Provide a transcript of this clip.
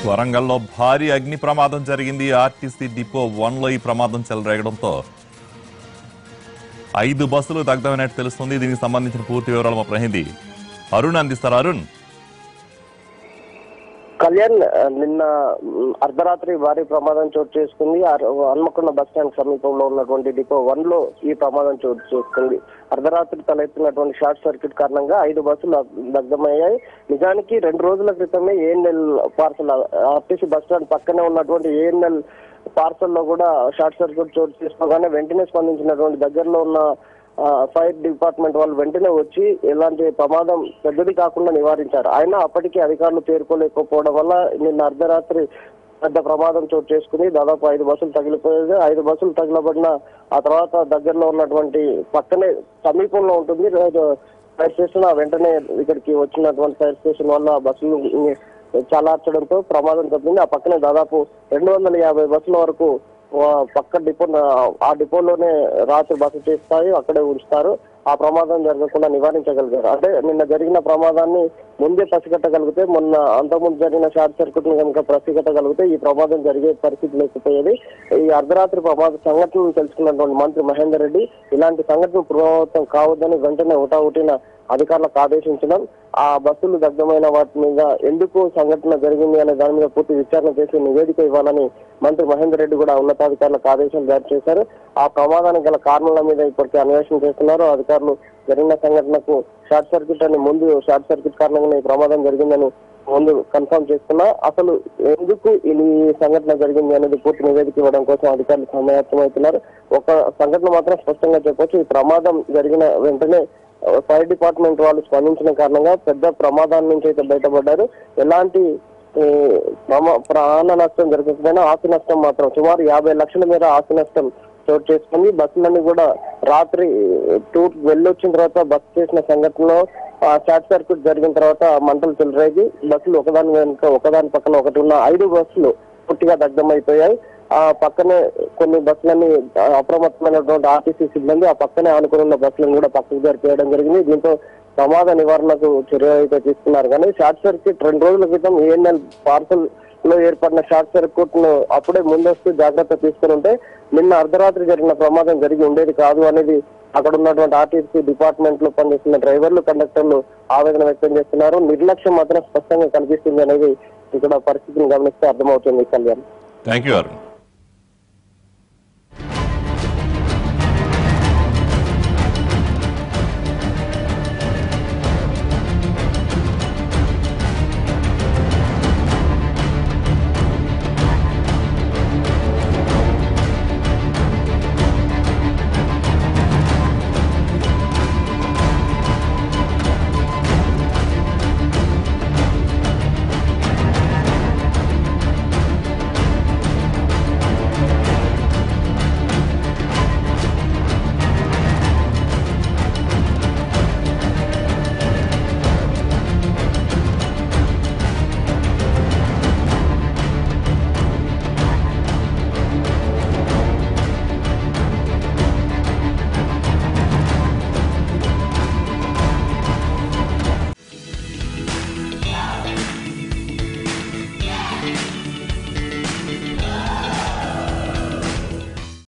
వరంగల్లో భారీ అగ్ని ప్రమాదం జరిగింది ఆర్టీసీ డిపో వన్ లో ఈ ప్రమాదం చెలరేగడంతో ఐదు బస్సులు దగ్ధమైనట్టు తెలుస్తుంది దీనికి సంబంధించిన పూర్తి వివరాలు మా ప్రతినిధి అరుణ్ అందిస్తారు అరుణ్ కళ్యాణ్ ఆ, నిన్న మ్, అర్ధరాత్రి భారీ ప్రమాదం చోటు చేసుకుంది అర- హన్మకొండ బస్ స్టాండ్ సమీపంలో ఉన్నటువంటి డిపో వన్ లో ఈ ప్రమాదం చోటు చేసుకుంది అర్ధరాత్రి తలెత్తినటువంటి షార్ట్ సర్క్యూట్ కారణంగా ఐదు బస్సులు దగ్ధమయ్యాయి నిజానికి రెండు రోజుల క్రితమే ANL parcel RTC bus stand పక్కనే ఉన్నటువంటి ఏఎన్ఎల్ పార్సల్ లో కూడా షార్ట్ సర్క్యూట్ చోటు చేసుకోగానే వెంటనే స్పందించినటువంటి దగ్గరలో ఉన్న ఆ, ఫైర్ డిపార్ట్మెంట్ వాళ్ళు వెంటనే వచ్చి ఎలాంటి ప్రమాదం పెద్దది కాకుండా నివారించారు అయినా అప్పటికీ అధికారులు చేరుకోలేకపోవడం వల్ల నిన్న అర్ధరాత్రి పెద్ద ప్రమాదం చోటు చేసుకుని దాదాపు ఐదు బస్సులు తగిలిపోయేది ఐదు బస్సులు తగిలబడిన ఆ తర్వాత దగ్గరలో ఉన్నటువంటి పక్కనే సమీపంలో ఉంటుంది ఫైర్ స్టేషన్ ఆ వెంటనే ఇక్కడికి వచ్చినటువంటి ఫైర్ స్టేషన్ వల్ల బస్సులు చాలార్చడంతో ప్రమాదం తప్పింది ఆ పక్కనే దాదాపు రెండు వందల యాభై బస్సుల వరకు ఆ, పక్క డిపో ఆ డిపోలోనే రాత్రి బస చేస్తాయి అక్కడే ఉంచుతారు ఆ ప్రమాదం జరగకుండా నివారించగలిగారు అంటే నిన్న జరిగిన ప్రమాదాన్ని ముందే పసిగట్టగలిగితే మొన్న అంతకుముందు జరిగిన షార్ట్ సర్క్యూట్ ని కనుక పసిగట్టగలిగితే ఈ ప్రమాదం జరిగే పరిస్థితి లేకపోయేది ఈ అర్ధరాత్రి ప్రమాద సంఘటనను తెలుసుకున్నటువంటి మంత్రి మహేందర్ రెడ్డి ఇలాంటి సంఘటన పునరావృతం కావద్దని వెంటనే ఉటావుటిన అధికారులకు ఆదేశించడం ఆ బస్సులు దగ్ధమైన వాటి మీద ఎందుకు సంఘటన జరిగింది అనే దాని మీద పూర్తి విచారణ చేసి నివేదిక ఇవ్వాలని మంత్రి మహేందర్ రెడ్డి కూడా ఉన్నతాధికారులకు ఆదేశాలు జారీ చేశారు ఆ ప్రమాదానికి గల కారణాల మీద ఇప్పటికే అన్వేషణ చేస్తున్నారు అధికారులు జరిగిన సంఘటనకు షార్ట్ సర్క్యూట్ అని ముందు షార్ట్ సర్క్యూట్ కారణంగానే ఈ ప్రమాదం జరిగిందని ముందు కన్ఫర్మ్ చేసుకున్నా అసలు ఎందుకు ఈ సంఘటన జరిగింది అనేది పూర్తి నివేదిక ఇవ్వడం కోసం అధికారులు సమాయత్తమవుతున్నారు ఒక సంఘటన మాత్రం స్పష్టంగా చెప్పొచ్చు ఈ ప్రమాదం జరిగిన వెంటనే ఫైర్ డిపార్ట్మెంట్ వాళ్ళు స్పందించిన కారణంగా పెద్ద ప్రమాదాల నుంచి అయితే బయటపడ్డారు ఎలాంటి ఈ, ప్రమా- ప్రాణ నష్టం జరగకపోయినా ఆస్తి నష్టం మాత్రం సుమారు యాభై లక్షల మేర ఆస్తి నష్టం చోటు చేసుకుంది బస్సులన్నీ కూడా రాత్రి టూర్ వెళ్ళొచ్చిన తర్వాత బస్సు చేసిన సంఘటనలో ఆ, షార్ట్ సర్క్యూట్ జరిగిన తర్వాత మంటలు చెలరేగి బస్సులు ఒకదాని వెనుక ఒకదాని పక్కన ఒకటి ఉన్న ఐదు బస్సులు పూర్తిగా దగ్ధమైపోయాయి ఆ పక్కనే కొన్ని బస్సులని ఆ, అప్రమత్తమైనటువంటి ఆర్టీసీ సిబ్బంది ఆ పక్కనే ఆనుకుని ఉన్న బస్సులను కూడా పక్కకు జరిపేయడం జరిగింది దీంతో ప్రమాద నివారణకు చర్య అయితే తీసుకున్నారు కానీ షార్ట్ సర్క్యూట్ రెండు రోజుల క్రితం ఏఎన్ఎల్ పార్సల్ లో ఏర్పడిన షార్ట్ సర్క్యూట్ ను అప్పుడే ముందస్తు జాగ్రత్త తీసుకుని ఉంటే నిన్న అర్ధరాత్రి జరిగిన ప్రమాదం జరిగి ఉండేది కాదు అనేది అక్కడ ఉన్నటువంటి ఆర్టీసీ డిపార్ట్మెంట్ లో పనిచేస్తున్న డ్రైవర్లు కండక్టర్లు ఆవేదన వ్యక్తం చేస్తున్నారు నిర్లక్ష్యం మాత్రం స్పష్టంగా కనిపిస్తుంది అనేది ఇక్కడ పరిస్థితిని గమనిస్తే అర్థమవుతుంది కళ్యాణ్ థ్యాంక్ యూ అరుణ్